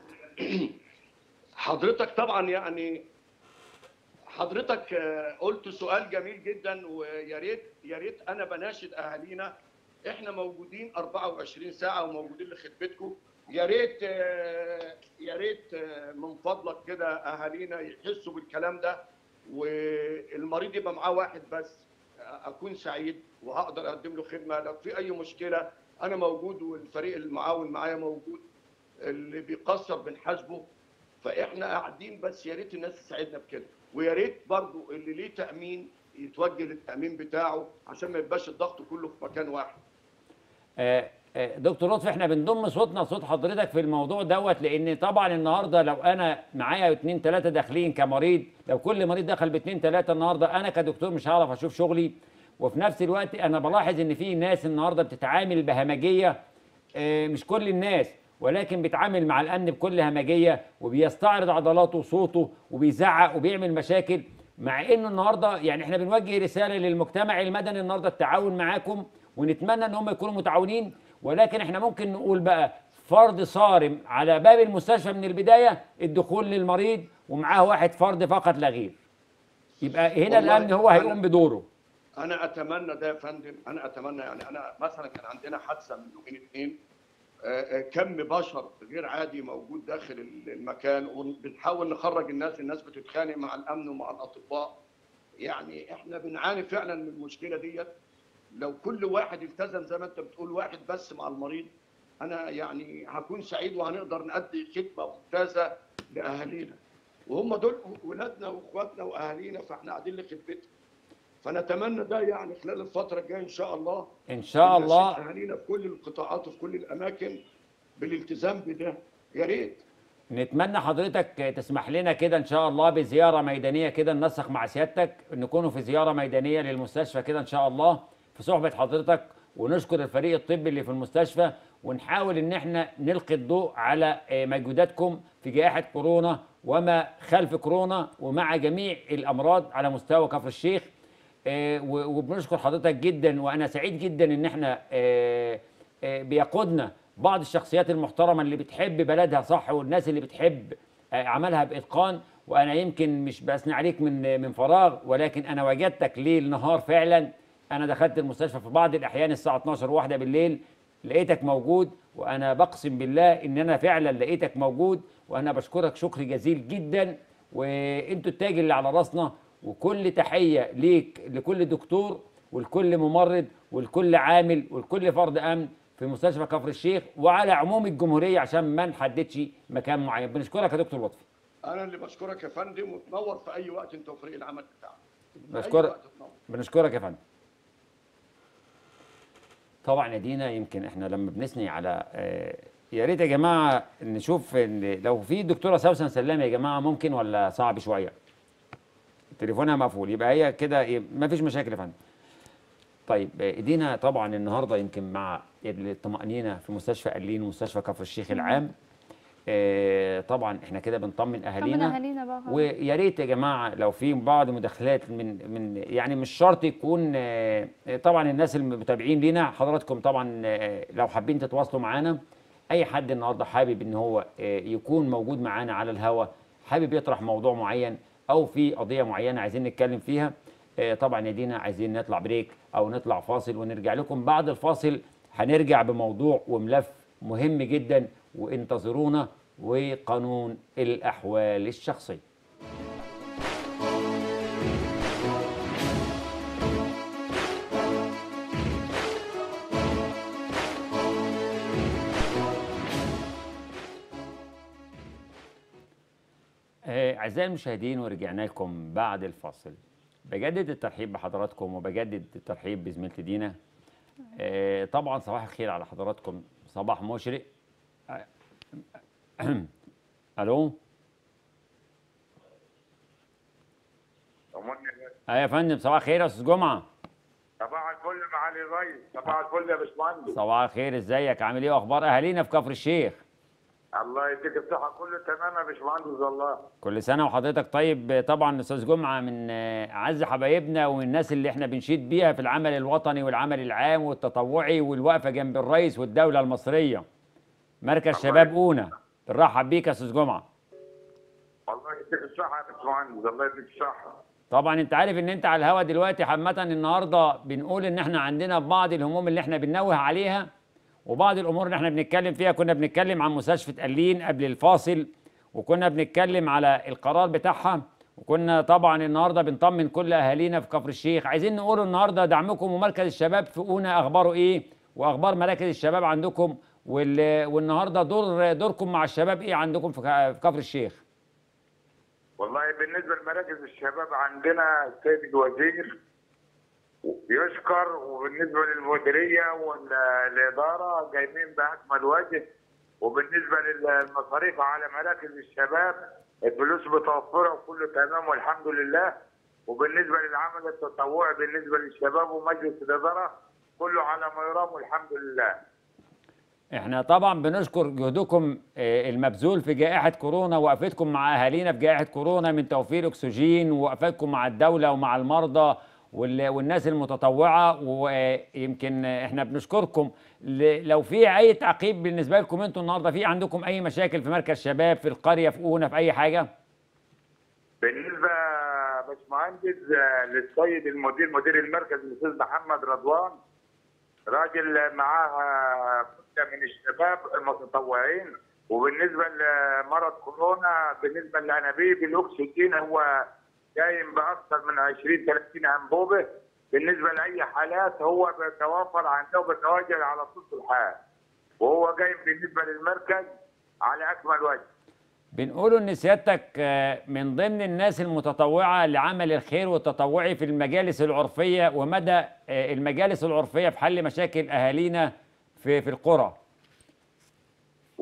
حضرتك طبعا يعني حضرتك آه، قلت سؤال جميل جدا ويا ريت يا ريت انا بناشد اهالينا احنا موجودين 24 ساعه وموجودين لخدمتكم يا ريت آه، يا ريت آه، من فضلك كده اهالينا يحسوا بالكلام ده والمريض يبقى معاه واحد بس اكون سعيد وهقدر اقدم له خدمه لو في اي مشكله انا موجود والفريق المعاون معايا موجود اللي بيقصر بنحاسبه فاحنا قاعدين بس يا ريت الناس تساعدنا بكده ويا ريت برضو اللي ليه تامين يتوجه للتامين بتاعه عشان ما يبقاش الضغط كله في مكان واحد آه، آه، دكتور لطفي احنا بنضم صوتنا لصوت حضرتك في الموضوع دوت لان طبعا النهارده لو انا معايا اتنين تلاته داخلين كمريض لو كل مريض دخل باتنين تلاته النهارده انا كدكتور مش هعرف اشوف شغلي وفي نفس الوقت انا بلاحظ ان في ناس النهارده بتتعامل بهمجيه آه، مش كل الناس ولكن بيتعامل مع الامن بكل همجيه وبيستعرض عضلاته وصوته وبيزعق وبيعمل مشاكل مع انه النهارده يعني احنا بنوجه رساله للمجتمع المدني النهارده التعاون معاكم ونتمنى ان هم يكونوا متعاونين ولكن احنا ممكن نقول بقى فرض صارم على باب المستشفى من البدايه الدخول للمريض ومعاه واحد فرد فقط لا غير يبقى هنا والله الامن هو أنا- هيقوم بدوره انا اتمنى ده يا فندم انا اتمنى يعني انا مثلا كان عندنا حادثه من يومين اتنين آه، آه، كم بشر غير عادي موجود داخل المكان وبنحاول نخرج الناس الناس بتتخانق مع الامن ومع الاطباء يعني احنا بنعاني فعلا من المشكله ديت لو كل واحد التزم زي ما انت بتقول واحد بس مع المريض انا يعني هكون سعيد وهنقدر نأدي خدمه ممتازه لاهالينا وهم دول ولادنا واخواتنا واهالينا فاحنا قاعدين لخدمتهم فنتمنى ده يعني خلال الفتره الجايه ان شاء الله ان شاء نناشد الله اهالينا في كل القطاعات وفي كل الاماكن بالالتزام بده يا ريت نتمنى حضرتك تسمح لنا كده ان شاء الله بزياره ميدانيه كده ننسق مع سيادتك نكونوا في زياره ميدانيه للمستشفى كده ان شاء الله في صحبه حضرتك ونشكر الفريق الطبي اللي في المستشفى ونحاول ان احنا نلقي الضوء على آه، مجهوداتكم في جائحه كورونا وما خلف كورونا ومع جميع الامراض على مستوى كفر الشيخ آه، و- وبنشكر حضرتك جدا وانا سعيد جدا ان احنا آه، آه، بيقودنا بعض الشخصيات المحترمه اللي بتحب بلدها صح والناس اللي بتحب آه، عملها باتقان وانا يمكن مش بثني عليك من من فراغ ولكن انا وجدتك ليل نهار فعلا انا دخلت المستشفى في بعض الاحيان الساعه 12 واحدة بالليل لقيتك موجود وانا بقسم بالله ان انا فعلا لقيتك موجود وانا بشكرك شكر جزيل جدا وانتوا التاج اللي على راسنا وكل تحيه ليك لكل دكتور ولكل ممرض ولكل عامل ولكل فرد امن في مستشفى كفر الشيخ وعلى عموم الجمهوريه عشان ما نحددش مكان معين بنشكرك يا دكتور لطفي انا اللي بشكرك يا فندم وتنور في اي وقت انت وفريق العمل بتاعك في أي بشكرك. وقت تنور. بنشكرك يا فندم طبعا يا دينا يمكن احنا لما بنثني على آه، يا ريت يا جماعه نشوف إن لو في دكتوره سوسن سلام يا جماعه ممكن ولا صعب شويه تليفونها مقفول يبقى هي كده ما فيش مشاكل يا فندم طيب آه، دينا طبعا النهارده يمكن مع الطمانينه في مستشفى قليل ومستشفى كفر الشيخ العام آه، طبعا احنا كده بنطمن طمن اهالينا اهالينا بقى ويا ريت يا جماعه لو في بعض مداخلات من من يعني مش شرط يكون آه، طبعا الناس المتابعين لينا حضراتكم طبعا آه، لو حابين تتواصلوا معانا اي حد النهارده حابب ان هو آه، يكون موجود معانا على الهوا حابب يطرح موضوع معين او في قضيه معينه عايزين نتكلم فيها آه، طبعا يا دينا عايزين نطلع بريك او نطلع فاصل ونرجع لكم بعد الفاصل هنرجع بموضوع وملف مهم جدا وانتظرونا وقانون الاحوال الشخصيه آه، أعزائي المشاهدين ورجعنا لكم بعد الفاصل بجدد الترحيب بحضراتكم وبجدد الترحيب بزميلتي دينا آه، طبعا صباح الخير على حضراتكم صباح مشرق آه، الو اه يا فندم صباح الخير يا استاذ جمعه صباح الفل معالي الريس صباح الفل يا باشمهندس صباح الخير ازيك عامل ايه واخبار اهالينا في كفر الشيخ الله يديك الصحة كله تمام يا باشمهندس والله كل سنه وحضرتك طيب طبعا استاذ جمعه من آه، اعز حبايبنا ومن الناس اللي احنا بنشيد بيها في العمل الوطني والعمل العام والتطوعي والوقفه جنب الرئيس والدوله المصريه مركز شباب اونا بنرحب بيك يا استاذ جمعه الله يديك الصحة يا باشمهندس الله يديك الصحة طبعا انت عارف ان انت على الهوا دلوقتي حمة النهارده بنقول ان احنا عندنا بعض الهموم اللي احنا بننوه عليها وبعض الامور اللي احنا بنتكلم فيها كنا بنتكلم عن مستشفى قليل قبل الفاصل وكنا بنتكلم على القرار بتاعها وكنا طبعا النهارده بنطمن كل اهالينا في كفر الشيخ عايزين نقول النهارده دعمكم ومركز الشباب في اونا اخباره ايه واخبار مراكز الشباب عندكم وال... والنهارده دور دوركم مع الشباب ايه عندكم في ك- في كفر الشيخ والله بالنسبة لمراكز الشباب عندنا السيد الوزير يشكر وبالنسبة للمديرية والإدارة جايبين بأكمل وجه وبالنسبة للمصاريف على مراكز الشباب الفلوس متوفرة وكله تمام والحمد لله وبالنسبة للعمل التطوعي بالنسبة للشباب ومجلس الإدارة كله على ما يرام والحمد لله احنا طبعا بنشكر جهدكم آه، المبذول في جائحة كورونا وقفتكم مع أهالينا في جائحة كورونا من توفير أكسجين ووقفتكم مع الدولة ومع المرضى وال- والناس المتطوعة ويمكن احنا بنشكركم ل- لو في أي تعقيب بالنسبة لكم انتوا النهاردة في عندكم أي مشاكل في مركز شباب في القرية في أونا في أي حاجة؟ بالنسبة يا باشمهندس آه، للسيد المدير مدير المركز الأستاذ محمد رضوان راجل معاه مدة من الشباب المتطوعين وبالنسبة لمرض كورونا بالنسبة للأنابيب الأكسجين هو قايم بأكثر من 20 30 أنبوبة بالنسبة لأي حالات هو بيتوافر عنده وبيتواجد على طول الحال وهو قايم بالنسبة للمركز على أكمل وجه بنقولوا ان سيادتك آه، من ضمن الناس المتطوعه لعمل الخير والتطوعي في المجالس العرفيه ومدى آه، المجالس العرفيه في حل مشاكل اهالينا في في القرى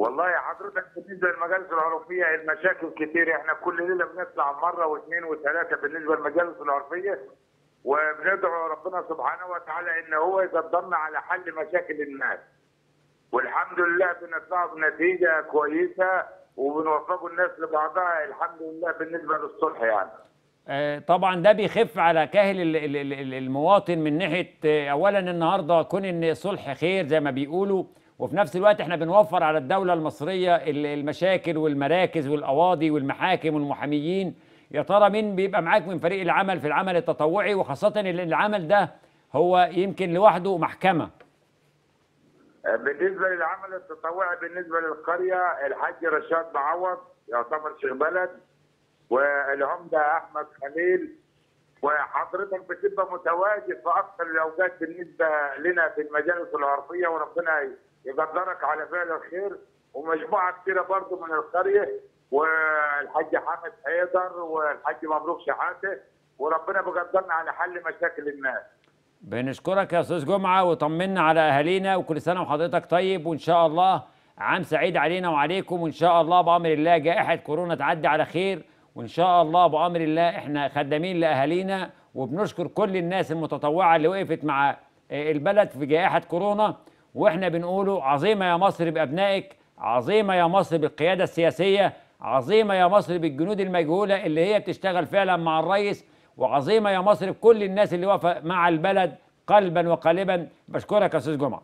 والله حضرتك بالنسبه للمجالس العرفيه المشاكل كتير احنا كل ليله بنطلع مره واثنين وثلاثه بالنسبه للمجالس العرفيه وبندعو ربنا سبحانه وتعالى ان هو يقدرنا على حل مشاكل الناس والحمد لله بنطلع بنتيجه كويسه وبنوفقوا الناس لبعضها الحمد لله بالنسبه للصلح يعني آه، طبعا ده بيخف على كاهل ال- ال- ال- المواطن من ناحيه آه، اولا النهارده كون ان الصلح خير زي ما بيقولوا وفي نفس الوقت احنا بنوفر على الدوله المصريه ال- المشاكل والمراكز والقواضي والمحاكم والمحاميين يا ترى مين بيبقى معاك من فريق العمل في العمل التطوعي وخاصه ان العمل ده هو يمكن لوحده محكمه بالنسبه للعمل التطوعي بالنسبه للقريه الحاج رشاد معوض يعتبر شيخ بلد والعمده احمد خليل وحضرتك بتبقى متواجد في اكثر الاوقات بالنسبه لنا في المجالس العرفيه وربنا يقدرك على فعل الخير ومجموعه كثيره برضه من القريه والحاج حامد حيدر والحاج مبروك شحاته وربنا بيقدرنا على حل مشاكل الناس بنشكرك يا استاذ جمعه وطمنا على اهالينا وكل سنه وحضرتك طيب وان شاء الله عام سعيد علينا وعليكم وان شاء الله بامر الله جائحه كورونا تعدي على خير وان شاء الله بامر الله احنا خدامين لاهالينا وبنشكر كل الناس المتطوعه اللي وقفت مع آه، البلد في جائحه كورونا واحنا بنقوله عظيمه يا مصر بابنائك عظيمه يا مصر بالقياده السياسيه عظيمه يا مصر بالجنود المجهوله اللي هي بتشتغل فعلا مع الرئيس وعظيمه يا مصر بكل الناس اللي واقفه مع البلد قلبا وقالبا بشكرك يا استاذ جمعه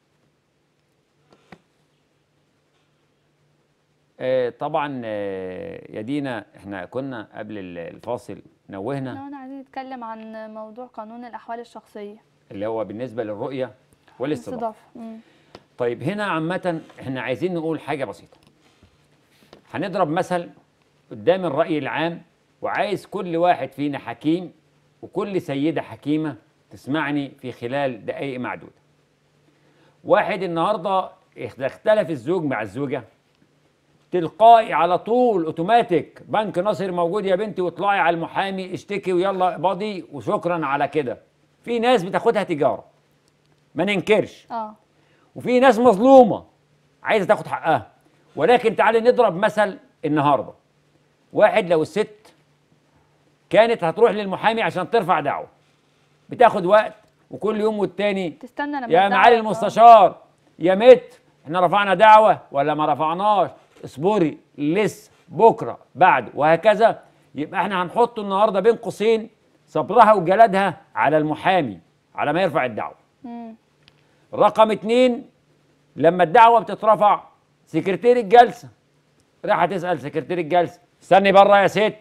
آه، طبعا آه، يا دينا احنا كنا قبل ال- الفاصل نوهنا لو انا عايزين نتكلم عن موضوع قانون الاحوال الشخصيه اللي هو بالنسبه للرؤيه والاستضافه الاستضافه مم. طيب هنا عامة احنا عايزين نقول حاجة بسيطة هنضرب مثل قدام الرأي العام وعايز كل واحد فينا حكيم وكل سيدة حكيمة تسمعني في خلال دقائق معدودة واحد النهاردة اختلف الزوج مع الزوجة تلقائي على طول اوتوماتيك بنك ناصر موجود يا بنتي واطلعي على المحامي اشتكي ويلا اقبضي وشكرا على كده في ناس بتاخدها تجارة ما ننكرش اه وفي ناس مظلومه عايزه تاخد حقها ولكن تعالي نضرب مثل النهارده واحد لو الست كانت هتروح للمحامي عشان ترفع دعوه بتاخد وقت وكل يوم والتاني تستنى لما يا الدعوة- معالي آه. المستشار يا مت احنا رفعنا دعوه ولا ما رفعناش اصبري لسه بكره بعد وهكذا يبقى احنا هنحط النهارده بين قوسين صبرها وجلدها على المحامي على ما يرفع الدعوه مم. رقم اتنين لما الدعوة بتترفع سكرتير الجلسة راح تسأل سكرتير الجلسة استني بره يا ست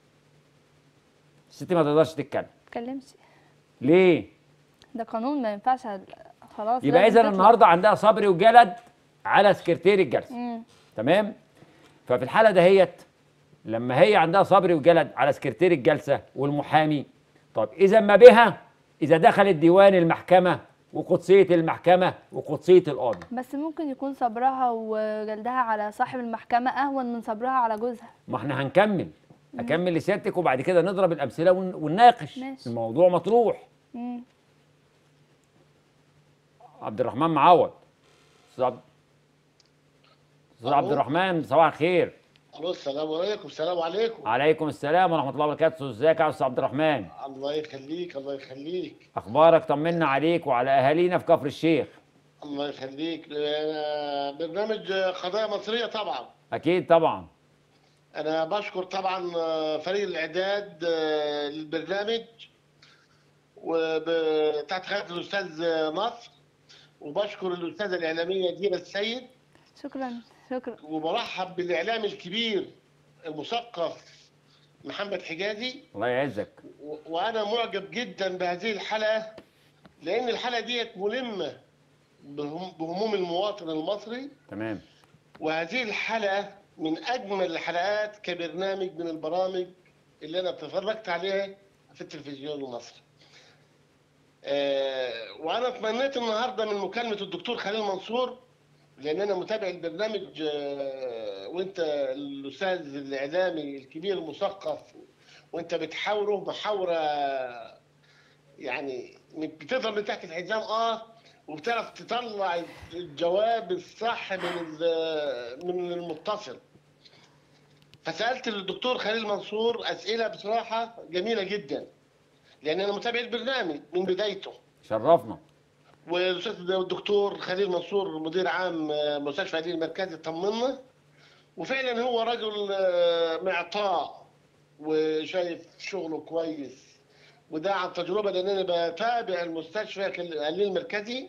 الست ما تقدرش تتكلم تتكلمش ليه؟ ده قانون ما ينفعش خلاص يبقى لازم إذا تطلع. النهاردة عندها صبر وجلد على سكرتير الجلسة مم. تمام؟ ففي الحالة دهيت لما هي عندها صبر وجلد على سكرتير الجلسة والمحامي طب إذا ما بها إذا دخلت ديوان المحكمة وقدسية المحكمة وقدسية القاضي بس ممكن يكون صبرها وجلدها على صاحب المحكمة أهون من صبرها على جوزها ما احنا هنكمل اكمل لسيادتك وبعد كده نضرب الامثله ون- ونناقش ماشي. الموضوع مطروح مم. عبد الرحمن معوض استاذ عبد استاذ عبد ألو. الرحمن صباح الخير الو السلام عليكم السلام عليكم عليكم السلام ورحمه الله وبركاته ازيك يا استاذ عبد الرحمن الله يخليك الله يخليك اخبارك طمنا عليك وعلى اهالينا في كفر الشيخ الله يخليك أنا برنامج قضايا مصريه طبعا اكيد طبعا انا بشكر طبعا فريق الاعداد للبرنامج وتحت قياده الاستاذ نصر وبشكر الاستاذه الاعلاميه دينا السيد شكرا شكرا وبرحب بالاعلام الكبير المثقف محمد حجازي الله يعزك و- وانا معجب جدا بهذه الحلقه لان الحلقه ديت ملمه بهم- بهموم المواطن المصري تمام وهذه الحلقه من اجمل الحلقات كبرنامج من البرامج اللي انا اتفرجت عليها في التلفزيون المصري. آه، وانا تمنيت النهارده من مكالمه الدكتور خليل منصور لان انا متابع البرنامج آه، وانت الاستاذ الاعلامي الكبير المثقف وانت بتحاوره محاوره يعني بتضرب من تحت الحزام اه وبتعرف تطلع الجواب الصح من ال- من المتصل فسالت الدكتور خليل منصور اسئله بصراحه جميله جدا لان انا متابع البرنامج من بدايته شرفنا والاستاذ الدكتور خليل منصور مدير عام مستشفى الدين المركزي طمنا وفعلا هو رجل آه، معطاء وشايف شغله كويس وده عن تجربه لان انا بتابع المستشفى الدين المركزي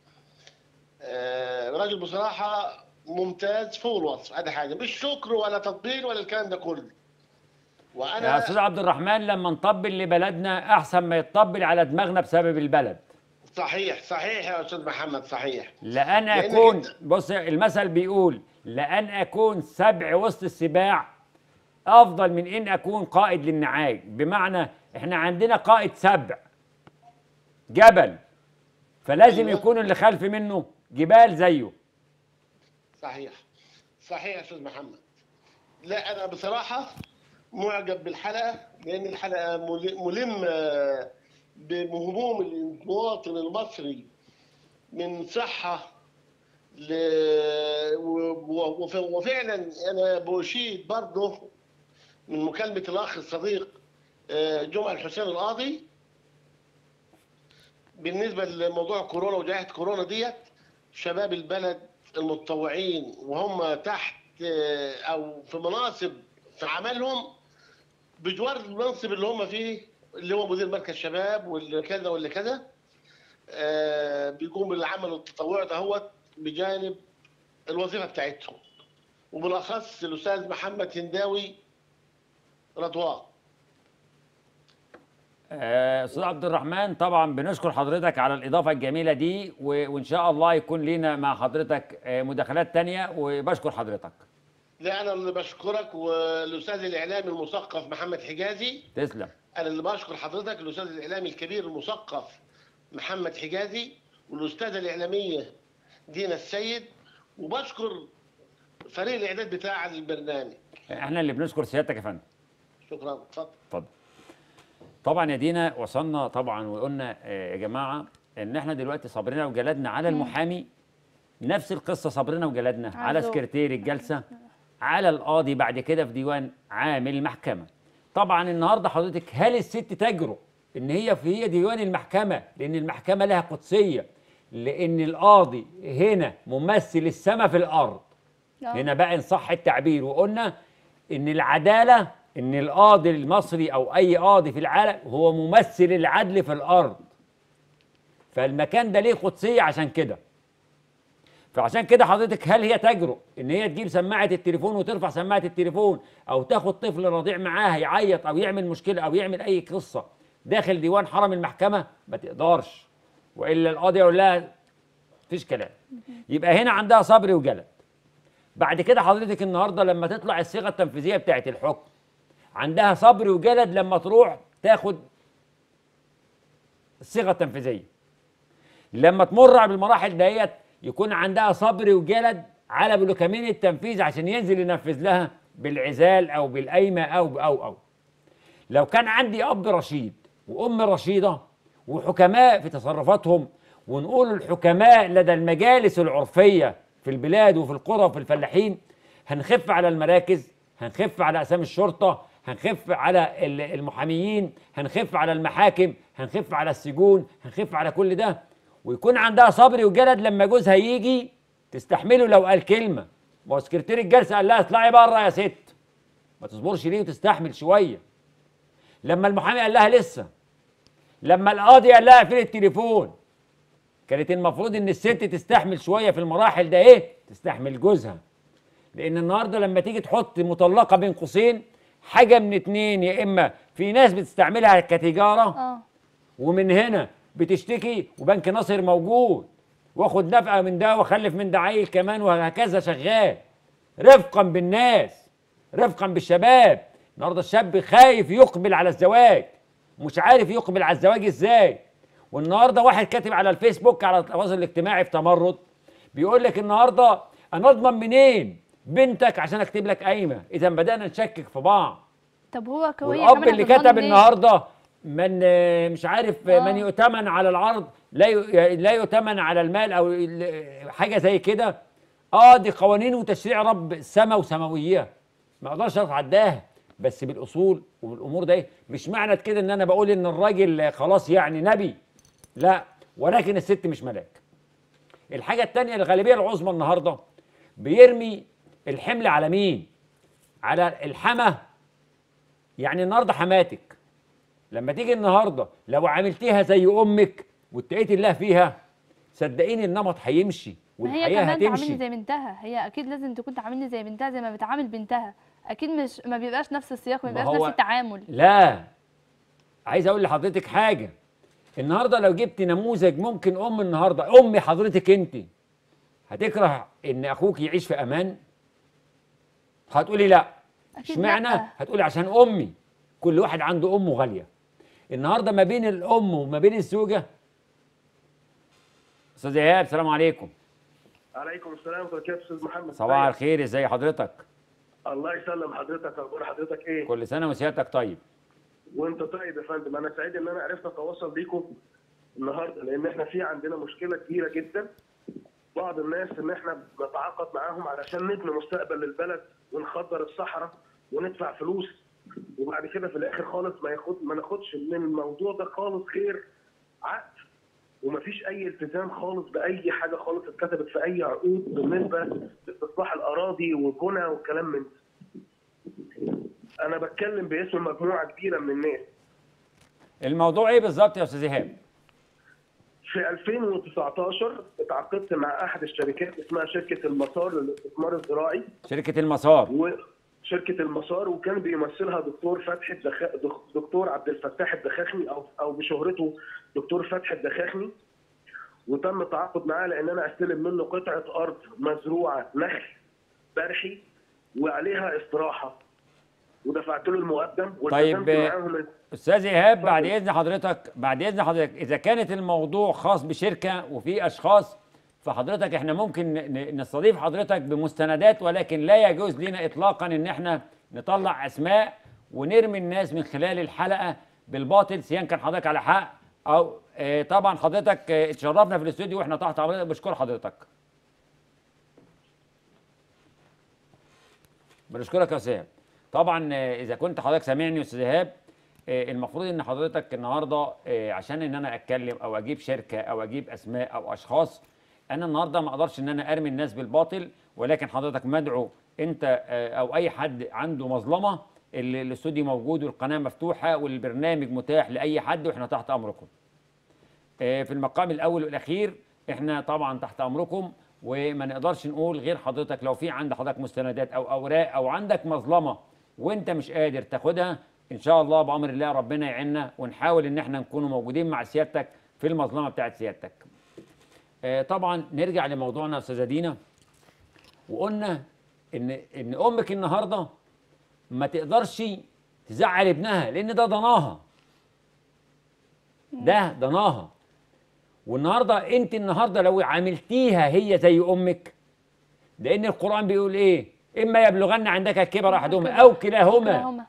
آه، راجل بصراحه ممتاز فوق الوصف هذا حاجه مش شكر ولا تطبيل ولا الكلام ده كله يا وانا استاذ عبد الرحمن لما نطبل لبلدنا احسن ما يتطبل على دماغنا بسبب البلد صحيح صحيح يا استاذ محمد صحيح لان لأنك اكون أنت- بص المثل بيقول لان اكون سبع وسط السباع افضل من ان اكون قائد للنعاج بمعنى احنا عندنا قائد سبع جبل فلازم أيوة. يكون اللي خلف منه جبال زيه صحيح صحيح يا استاذ محمد لا انا بصراحه معجب بالحلقه لان الحلقه مل- ملمه بهموم المواطن المصري من صحه ل... و- و- وف- وفعلا انا بشيد برضه من مكالمه الاخ الصديق آه، جمعه الحسين القاضي بالنسبه لموضوع كورونا وجائحه كورونا ديت شباب البلد المتطوعين وهم تحت آه، او في مناصب في عملهم بجوار المنصب اللي هم فيه اللي هو مدير مركز شباب واللي كذا واللي كذا آه، بيقوم بالعمل التطوعي دهوت بجانب الوظيفه بتاعتهم وبالاخص الاستاذ محمد هنداوي رضوان آه، استاذ عبد الرحمن طبعا بنشكر حضرتك على الاضافه الجميله دي و- وان شاء الله يكون لينا مع حضرتك آه، مداخلات تانية وبشكر حضرتك لا انا اللي بشكرك والاستاذ الاعلامي المثقف محمد حجازي تسلم انا اللي بشكر حضرتك الاستاذ الاعلامي الكبير المثقف محمد حجازي والاستاذه الاعلاميه دينا السيد وبشكر فريق الاعداد بتاع البرنامج احنا اللي بنشكر سيادتك يا فندم شكرا اتفضل اتفضل طبعا يا دينا وصلنا طبعا وقلنا آه، يا جماعه ان احنا دلوقتي صبرنا وجلدنا على المحامي نفس القصه صبرنا وجلدنا على عزو. سكرتير الجلسه على القاضي بعد كده في ديوان عام المحكمه طبعا النهارده حضرتك هل الست تجرؤ ان هي في هي ديوان المحكمه لان المحكمه لها قدسيه لان القاضي هنا ممثل السماء في الارض آه. هنا بقى ان صح التعبير وقلنا ان العداله ان القاضي المصري او اي قاضي في العالم هو ممثل العدل في الارض فالمكان ده ليه قدسيه عشان كده فعشان كده حضرتك هل هي تجرؤ ان هي تجيب سماعه التليفون وترفع سماعه التليفون او تاخد طفل رضيع معاها يعيط او يعمل مشكله او يعمل اي قصه داخل ديوان حرم المحكمه ما تقدرش والا القاضي يقول لها مفيش كلام يبقى هنا عندها صبر وجلد بعد كده حضرتك النهارده لما تطلع الصيغه التنفيذيه بتاعت الحكم عندها صبر وجلد لما تروح تاخد الصيغه التنفيذيه لما تمر بالمراحل ديت يكون عندها صبر وجلد على بلوكامين التنفيذ عشان ينزل ينفذ لها بالعزال او بالقايمه او او او لو كان عندي اب رشيد وام رشيده وحكماء في تصرفاتهم ونقول الحكماء لدى المجالس العرفيه في البلاد وفي القرى وفي الفلاحين هنخف على المراكز هنخف على اسامي الشرطه هنخف على ال- المحاميين هنخف على المحاكم هنخف على السجون هنخف على كل ده ويكون عندها صبر وجلد لما جوزها يجي تستحمله لو قال كلمه ما هو سكرتير الجلسه قال لها اطلعي بره يا ست ما تصبرش ليه وتستحمل شويه لما المحامي قال لها لسه لما القاضي قال لها اقفلي التليفون كانت المفروض ان الست تستحمل شويه في المراحل ده ايه تستحمل جوزها لان النهارده لما تيجي تحط مطلقه بين قوسين حاجه من اتنين يا اما في ناس بتستعملها كتجاره اه ومن هنا بتشتكي وبنك ناصر موجود واخد نفقه من ده واخلف من ده عيل كمان وهكذا شغال رفقا بالناس رفقا بالشباب النهارده الشاب خايف يقبل على الزواج مش عارف يقبل على الزواج ازاي والنهارده واحد كاتب على الفيسبوك على التواصل الاجتماعي في تمرد بيقول لك النهارده انا اضمن منين بنتك عشان اكتب لك قايمه اذا بدانا نشكك في بعض طب هو كويس والاب اللي كتب النهارده من آه، مش عارف آه. آه. من يؤتمن على العرض لا ي- لا يؤتمن على المال او ال- حاجه زي كده اه دي قوانين وتشريع رب السماء وسماويه ما اقدرش اتعداها بس بالاصول وبالامور ده مش معنى كده ان انا بقول ان الراجل خلاص يعني نبي لا ولكن الست مش ملاك الحاجه الثانيه الغالبيه العظمى النهارده بيرمي الحمل على مين على الحما يعني النهارده حماتك لما تيجي النهارده لو عملتيها زي امك واتقيتي الله فيها صدقيني النمط هيمشي ما هي والحياه كمان تعاملني هتمشي زي بنتها هي اكيد لازم تكون تعاملني زي بنتها زي ما بتعامل بنتها اكيد مش ما بيبقاش نفس السياق ما ما بيبقاش هو- نفس التعامل لا عايز اقول لحضرتك حاجه النهارده لو جبت نموذج ممكن ام النهارده امي حضرتك انت هتكره ان اخوك يعيش في امان هتقولي لا أكيد اشمعنى لأ. هتقولي عشان امي كل واحد عنده امه غاليه النهارده ما بين الام وما بين الزوجه استاذ ايهاب السلام عليكم عليكم السلام ورحمه الله وبركاته استاذ محمد صباح ازيك؟ الخير ازي حضرتك الله يسلم حضرتك اخبار حضرتك ايه كل سنه وسيادتك طيب وانت طيب يا فندم انا سعيد ان انا عرفت اتواصل بيكم النهارده لان احنا في عندنا مشكله كبيره جدا بعض الناس ان احنا بنتعاقد معاهم علشان نبني مستقبل للبلد ونخدر الصحراء وندفع فلوس وبعد كده في الاخر خالص ما ياخد ما ناخدش من الموضوع ده خالص غير عقد ومفيش اي التزام خالص باي حاجه خالص اتكتبت في اي عقود بالنسبه لاستصلاح الاراضي والبنى والكلام من ده. انا بتكلم باسم مجموعه كبيره من الناس الموضوع ايه بالظبط يا استاذ ايهاب في 2019 اتعاقدت مع احد الشركات اسمها شركه المسار للاستثمار الزراعي شركه المسار وشركه المسار وكان بيمثلها دكتور فتحي الدخ... دك- دكتور عبد الفتاح الدخاخني او او بشهرته دكتور فتحي الدخاخني وتم التعاقد معاه لان انا استلم منه قطعه ارض مزروعه نخل برحي وعليها استراحه ودفعت له المقدم طيب، والتزمت معاهم استاذ ايهاب بعد اتفضل. اذن حضرتك بعد اذن حضرتك اذا كانت الموضوع خاص بشركه وفي اشخاص فحضرتك احنا ممكن ن- ن- نستضيف حضرتك بمستندات ولكن لا يجوز لنا اطلاقا ان احنا نطلع اسماء ونرمي الناس من خلال الحلقه بالباطل سواء كان حضرتك على حق او آه، طبعا حضرتك آه، اتشرفنا في الاستوديو واحنا تحت حضرتك بشكر حضرتك بنشكرك يا استاذ إيهاب. طبعا آه، اذا كنت حضرتك سامعني يا استاذ ايهاب آه، المفروض ان حضرتك النهارده آه، عشان ان انا اتكلم او اجيب شركه او اجيب اسماء او اشخاص انا النهارده ما اقدرش ان انا ارمي الناس بالباطل ولكن حضرتك مدعو انت آه، او اي حد عنده مظلمه ال- الاستوديو موجود والقناه مفتوحه والبرنامج متاح لاي حد واحنا تحت امركم. آه، في المقام الاول والاخير احنا طبعا تحت امركم وما نقدرش نقول غير حضرتك لو في عند حضرتك مستندات او اوراق او عندك مظلمه وانت مش قادر تاخدها ان شاء الله بامر الله ربنا يعيننا ونحاول ان احنا نكون موجودين مع سيادتك في المظلمه بتاعت سيادتك. آه، طبعا نرجع لموضوعنا يا استاذه دينا وقلنا ان ان امك النهارده ما تقدرش تزعل ابنها لان ده ضناها ده ضناها والنهارده انت النهارده لو عاملتيها هي زي امك لان القران بيقول ايه اما يبلغن عندك الكبر احدهما او كلاهما كلاهما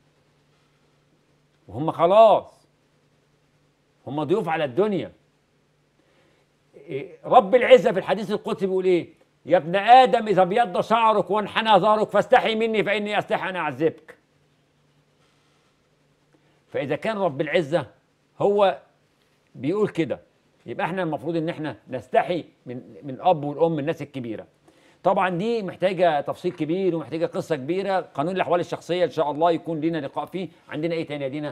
وهم خلاص هم ضيوف على الدنيا إيه، رب العزة في الحديث القدسي بيقول ايه يا ابن آدم إذا ابيض شعرك وانحنى ظهرك فاستحي مني فإني أستحي أن أعذبك فإذا كان رب العزة هو بيقول كده يبقى احنا المفروض ان احنا نستحي من من الاب والام الناس الكبيره طبعا دي محتاجه تفصيل كبير ومحتاجه قصه كبيره قانون الاحوال الشخصيه ان شاء الله يكون لنا لقاء فيه عندنا ايه تاني يا دينا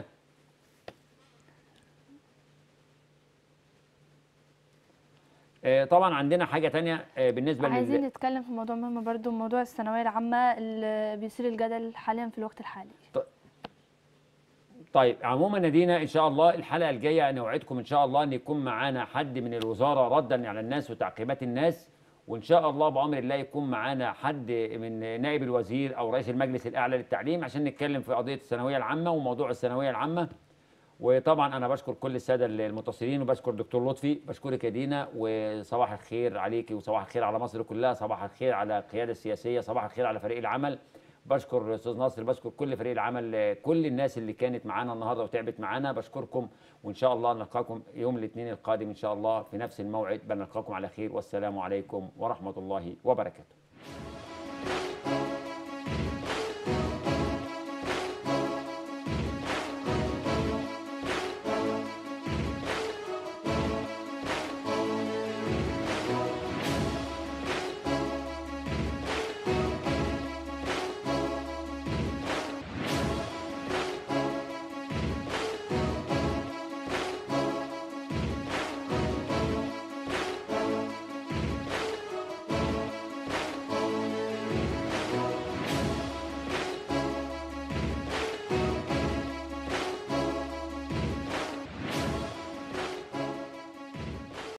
آه، طبعا عندنا حاجه تانية آه، بالنسبه عايزين لل... نتكلم في موضوع مهم برضو موضوع الثانويه العامه اللي بيثير الجدل حاليا في الوقت الحالي طيب عموما يا دينا ان شاء الله الحلقه الجايه انا اوعدكم ان شاء الله ان يكون معانا حد من الوزاره ردا على الناس وتعقيبات الناس وان شاء الله بامر الله يكون معانا حد من نائب الوزير او رئيس المجلس الاعلى للتعليم عشان نتكلم في قضيه الثانويه العامه وموضوع الثانويه العامه وطبعا انا بشكر كل الساده المتصلين وبشكر دكتور لطفي بشكرك يا دينا وصباح الخير عليكي وصباح الخير على مصر كلها صباح الخير على القياده السياسيه صباح الخير على فريق العمل بشكر الاستاذ ناصر بشكر كل فريق العمل آه، كل الناس اللي كانت معانا النهارده وتعبت معانا بشكركم وان شاء الله نلقاكم يوم الاثنين القادم ان شاء الله في نفس الموعد بنلقاكم على خير والسلام عليكم ورحمه الله وبركاته